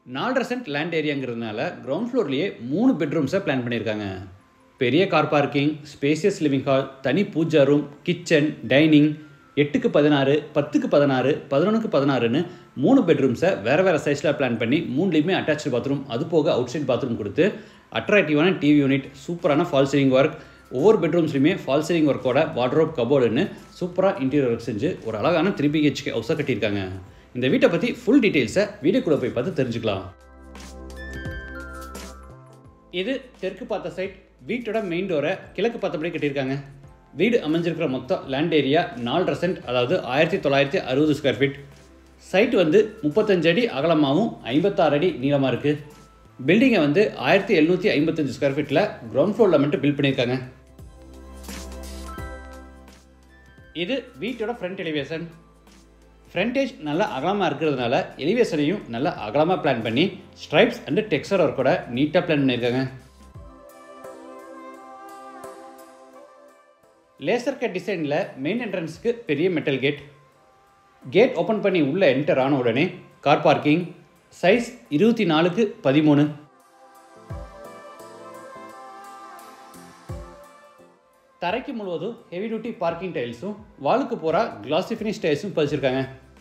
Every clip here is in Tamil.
நாலரை சென்ட் லேண்ட் ஏரியாங்கிறதுனால கிரவுண்ட் ஃப்ளோர்லேயே மூணு பெட்ரூம்ஸை பிளான் பண்ணியிருக்காங்க பெரிய car parking spacious living hall தனி பூஜா ரூம் கிச்சன் டைனிங் எட்டுக்கு பதினாறு பத்துக்கு பதினாறு பதினொன்றுக்கு பதினாறுன்னு மூணு பெட்ரூம்ஸை வேறு வேறு சைஸில் பிளான் பண்ணி மூணுலேயுமே அட்டாச்சு பாத்ரூம் அது போக அவுட் சைட் பாத்ரூம் கொடுத்து அட்ராக்டிவான டிவி யூனிட் சூப்பரான ஃபால் சீலிங் ஒர்க் ஒவ்வொரு பெட்ரூம்ஸ்லையுமே ஃபால் சீலிங் ஒர்க்கோட வார்ட்ரோப் கபோர்டுன்னு சூப்பராக இன்டீரியர் ஒர்க் செஞ்சு ஒரு அழகான த்ரீ பிஹெச்கே ஹவுஸாக கட்டியிருக்காங்க இந்த வீட்டை பற்றி ஃபுல் டீட்டெயில்ஸை வீடியோக்குள்ளே போய் பார்த்து தெரிஞ்சுக்கலாம் இது தெற்கு பார்த்த சைட் வீட்டோட மெயின் டோரை கிழக்கு பார்த்தபடி கட்டியிருக்காங்க வீடு அமைஞ்சிருக்கிற மொத்தம் லேண்ட் ஏரியா நாலரை சென்ட் அதாவது ஆயிரத்தி தொள்ளாயிரத்தி அறுபது ஸ்கொயர் ஃபீட் சைட் வந்து முப்பத்தஞ்சு அடி அகலமாகவும் ஐம்பத்தாறு அடி நீளமாக இருக்குது பில்டிங்கை வந்து ஆயிரத்தி எழுநூற்றி ஐம்பத்தஞ்சு ஸ்கொயர் ஃபீட்டில் கிரவுண்ட் ஃப்ளோரில் மட்டும் பில்ட் பண்ணியிருக்காங்க இது வீட்டோட ஃப்ரண்ட் எலிவேஷன் ஃப்ரண்டேஜ் நல்லா அகலமாக இருக்கிறதுனால எலிவேஷனையும் நல்லா அகலமாக பிளான் பண்ணி ஸ்ட்ரைப்ஸ் அண்டு டெக்ஸ்டர் ஒர்க்கோட நீட்டாக பிளான் பண்ணியிருக்காங்க லேசர் கட் டிசைனில் மெயின் என்ட்ரன்ஸ்க்கு பெரிய மெட்டல் கேட் கேட் ஓப்பன் பண்ணி உள்ளே என்டர் ஆன உடனே கார் பார்க்கிங் சைஸ் இருபத்தி நாலுக்கு பதிமூணு தரைக்கு முழுவதும் ஹெவி டியூட்டி பார்க்கிங் டைல்ஸும் வாலுக்கு போகிற கிளாசி ஃபினிஷ் டைல்ஸும் பதிச்சிருக்காங்க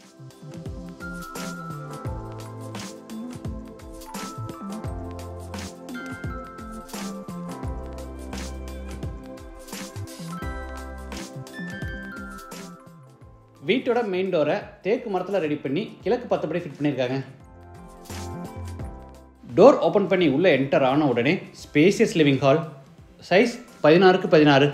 வீட்டோட மெயின் டோரை தேக்கு மரத்தில் ரெடி பண்ணி கிழக்கு பத்தபடி ஃபிட் பண்ணியிருக்காங்க டோர் ஓப்பன் பண்ணி உள்ளே என்டர் ஆன உடனே ஸ்பேசியஸ் லிவிங் ஹால் சைஸ் பதினாறுக்கு பதினாறு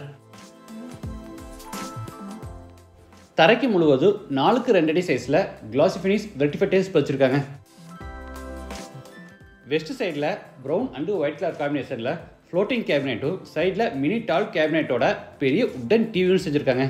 தரைக்கு முழுவதும் நாலுக்கு ரெண்டு அடி சைஸில் கிளாசி ஃபினிஷ் வெர்டிஃபைடேஸ் வச்சுருக்காங்க வெஸ்ட் சைடில் ப்ரௌன் அண்டு ஒயிட் கலர் காம்பினேஷனில் ஃப்ளோட்டிங் கேபினெட்டும் சைடில் மினி டால் கேபினெட்டோட பெரிய உட்டன் டிவியும் செஞ்சுருக்காங்க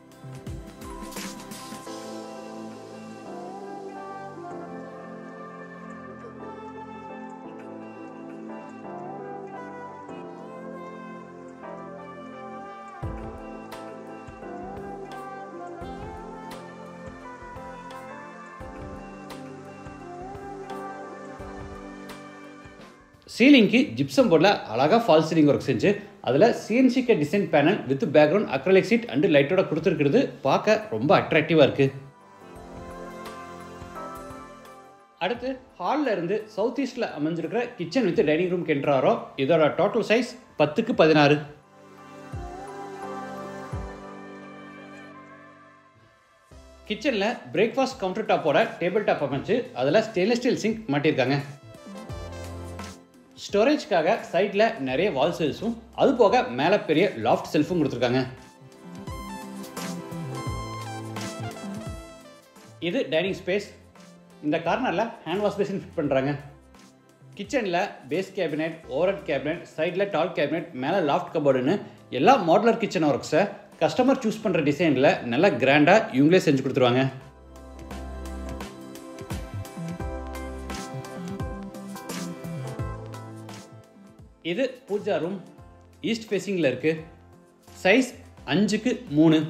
சீலிங்க்கு ஜிப்சம் போர்டில் அழகாக ஃபால் சீலிங் ஒர்க் செஞ்சு அதில் சிஎன்சிக்க design panel with background acrylic sheet and லைட்டோட கொடுத்துருக்கிறது பார்க்க ரொம்ப அட்ராக்டிவாக இருக்குது அடுத்து ஹாலில் இருந்து சவுத் ஈஸ்டில் அமைஞ்சிருக்கிற கிச்சன் வித் டைனிங் ரூம் கென்றாரோ இதோட டோட்டல் சைஸ் பத்துக்கு பதினாறு கிச்சனில் பிரேக்ஃபாஸ்ட் கவுண்டர் டாப்போட டேபிள் டாப் அமைச்சு அதில் ஸ்டெயின்லெஸ் ஸ்டீல் சிங்க் மாட்டியிருக்காங்க ஸ்டோரேஜ்க்காக சைடில் நிறைய வால் செல்ஸும் அது போக மேலே பெரிய லாஃப்ட் செல்ஃபும் கொடுத்துருக்காங்க இது டைனிங் ஸ்பேஸ் இந்த கார்னரில் ஹேண்ட் வாஷ் பேசின் ஃபிட் பண்ணுறாங்க கிச்சனில் பேஸ் கேபினெட் ஓவர்ஹெட் கேபினெட் சைடில் டால் கேபினெட் மேலே லாஃப்ட் கபோர்டுன்னு எல்லா மாடுலர் கிச்சன் ஒர்க்ஸை கஸ்டமர் சூஸ் பண்ணுற டிசைனில் நல்லா கிராண்டாக இவங்களே செஞ்சு கொடுத்துருவாங்க இது பூஜா ரூம் ஈஸ்ட் ஃபேஸிங்கில் இருக்குது சைஸ் அஞ்சுக்கு மூணு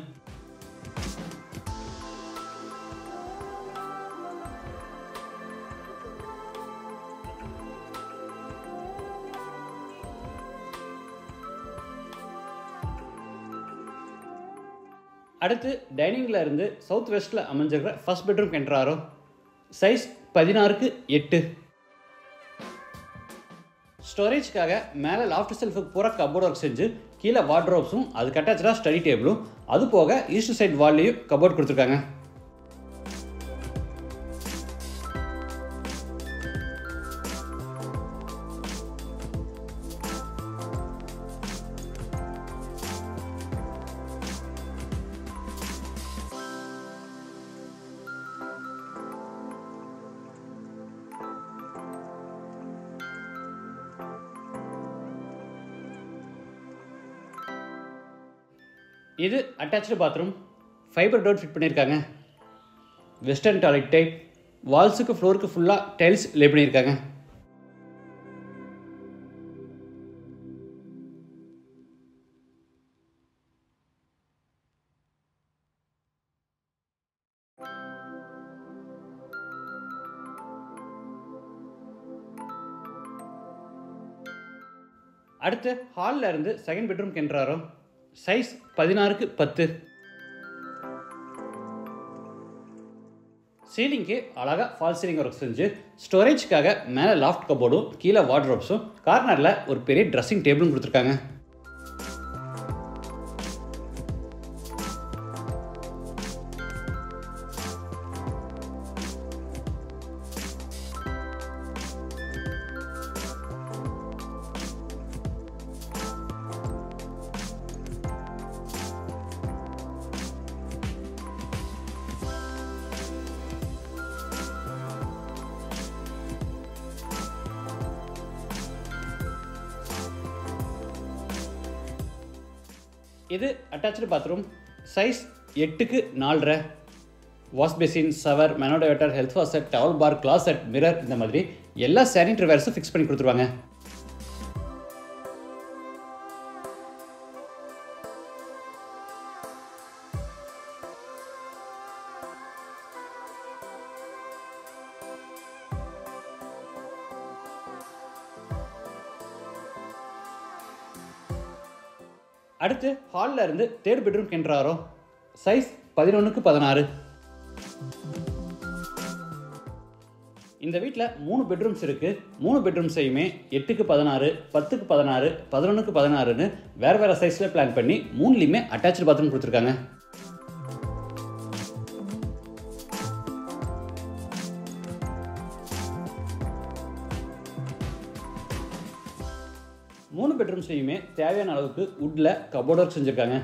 அடுத்து டைனிங்கில் இருந்து சவுத் வெஸ்ட்டில் அமைஞ்சிருக்கிற ஃபர்ஸ்ட் பெட்ரூம் கென்றாரோ சைஸ் பதினாறுக்கு எட்டு ஸ்டோரேஜ்க்காக மேலே லாஃப்ட் செல்ஃபுக்கு பூரா கபோர்ட் ஒர்க் செஞ்சு கீழே வார்ட்ரோப்ஸும் அதுக்கு அட்டாச்சாக ஸ்டடி டேபிளும் அது போக ஈஸ்ட் சைட் வால்லையும் கபோர்ட் கொடுத்துருக்காங்க இது attach bathroom fiber door fit பண்ணியிருக்காங்க வெஸ்டர்ன் டாய்லெட் டைப் வால்ஸுக்கு ஃப்ளோருக்கு ஃபுல்லாக டைல்ஸ் லே பண்ணியிருக்காங்க அடுத்து ஹாலில் இருந்து செகண்ட் பெட்ரூம் கென்றாரோ சைஸ் பதினாறுக்கு பத்து சீலிங்க்கு அழகாக ஃபால் சீலிங் ஒர்க் செஞ்சு ஸ்டோரேஜ்க்காக மேலே லாஃப்ட் கபோர்டும் கீழே வார்ட்ரோப்ஸும் கார்னரில் ஒரு பெரிய ட்ரெஸ்ஸிங் டேபிளும் கொடுத்துருக்காங்க இது அட்டாச்சு பாத்ரூம் சைஸ் எட்டுக்கு நாலரை வாஷ் பேசின் சவர் மெனோடைவேட்டர் health washer towel bar closet mirror இந்த மாதிரி எல்லா சானிட்டரி வேர்ஸும் ஃபிக்ஸ் பண்ணி கொடுத்துருவாங்க அடுத்து ஹாலில் இருந்து தேர்ட் பெட்ரூம் கென்றாரோ சைஸ் பதினொன்றுக்கு பதினாறு இந்த வீட்டில் மூணு பெட்ரூம்ஸ் இருக்குது மூணு பெட்ரூம்ஸையுமே எட்டுக்கு பதினாறு பத்துக்கு பதினாறு பதினொன்றுக்கு பதினாறுன்னு வேறு வேறு சைஸில் பிளான் பண்ணி மூணுலேயுமே அட்டாச்சு பாத்ரூம் கொடுத்துருக்காங்க மூணு பெட்ரூம்ஸ்லையுமே தேவையான அளவுக்கு வுட்டில் கபோர்ட் ஒர்க் செஞ்சுருக்காங்க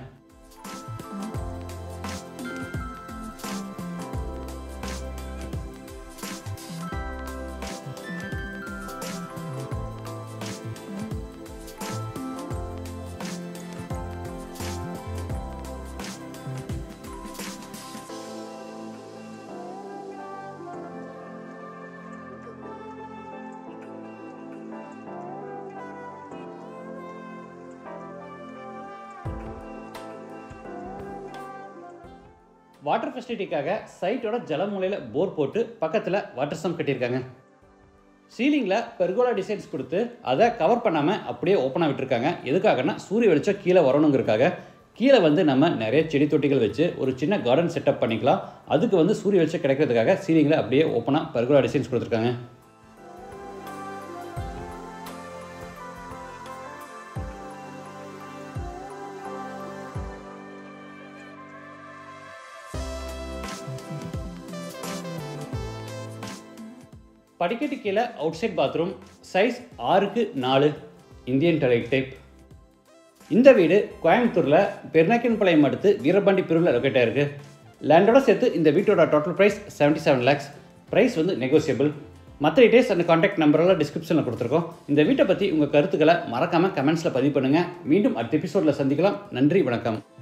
வாட்டர் ஃபெசிலிட்டிக்காக சைட்டோட ஜலமூலையில் போர் போட்டு பக்கத்தில் வாட்டர் சம் கட்டியிருக்காங்க சீலிங்கில் பெர்கோலா டிசைன்ஸ் கொடுத்து அதை கவர் பண்ணாமல் அப்படியே ஓப்பனாக விட்டுருக்காங்க எதுக்காகனா சூரிய வெளிச்சம் கீழே வரணுங்கிறதுக்காக கீழே வந்து நம்ம நிறைய செடி தொட்டிகள் வச்சு ஒரு சின்ன கார்டன் செட்டப் பண்ணிக்கலாம் அதுக்கு வந்து சூரிய வெளிச்சம் கிடைக்கிறதுக்காக சீலிங்கில் அப்படியே ஓப்பனாக பெர்கோலா டிசைன்ஸ் கொடுத்துருக்காங்க படிக்கட்டு கீழே அவுட் சைட் பாத்ரூம் சைஸ் ஆறுக்கு நாலு இந்தியன் டாய்லெட் டைப் இந்த வீடு கோயம்புத்தூரில் பெருநாக்கின்பாளையம் அடுத்து வீரபாண்டி பிரிவில் லொக்கேட் ஆயிருக்கு லேண்டோட சேர்த்து இந்த வீட்டோட total price seventy seven lakhs price வந்து நெகோசியபிள் மற்ற டீட்டெயில்ஸ் அந்த காண்டாக்ட் நம்பரெல்லாம் டிஸ்கிரிப்ஷனில் கொடுத்துருக்கோம் இந்த வீட்டை பற்றி உங்கள் கருத்துக்களை மறக்காமல் கமெண்ட்ஸில் பதிவு பண்ணுங்கள் மீண்டும் அடுத்த எபிசோடில் சந்திக்கலாம் நன்றி வணக்கம்